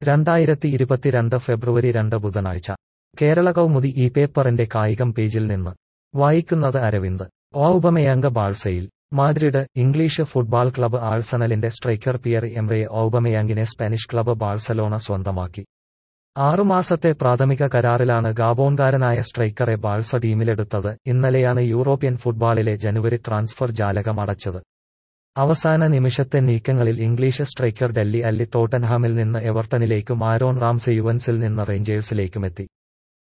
രണ്ടായിരത്തി ഇരുപത്തിരണ്ട് ഫെബ്രുവരി രണ്ട് ബുധനാഴ്ച കേരള കൗമുദി ഈ പേപ്പറിന്റെ കായികം പേജിൽ നിന്ന് വായിക്കുന്നത് അരവിന്ദ് ഔബമയങ്ക ബാഴ്സയിൽ മാഡ്രിഡ് ഇംഗ്ലീഷ് ഫുട്ബോൾ ക്ലബ്ബ് ആഴ്സണലിന്റെ സ്ട്രൈക്കർ പിയർ എംറെ ഔബമയാങ്കിനെ സ്പാനിഷ് ക്ലബ്ബ് ബാഴ്സലോണ സ്വന്തമാക്കി ആറുമാസത്തെ പ്രാഥമിക കരാറിലാണ് ഗാബോൺകാരനായ സ്ട്രൈക്കറെ ബാഴ്സ ടീമിലെടുത്തത് ഇന്നലെയാണ് യൂറോപ്യൻ ഫുട്ബോളിലെ ജനുവരി ട്രാൻസ്ഫർ ജാലകം അടച്ചത് അവസാന നിമിഷത്തെ നീക്കങ്ങളിൽ ഇംഗ്ലീഷ് സ്ട്രൈക്കർ ഡെല്ലി അല്ലി ടോട്ടൻഹാമിൽ നിന്ന് എവർട്ടണിലേക്കും ആരോൺ റാംസെ യുവൻസിൽ നിന്ന് റേഞ്ചേഴ്സിലേക്കുമെത്തി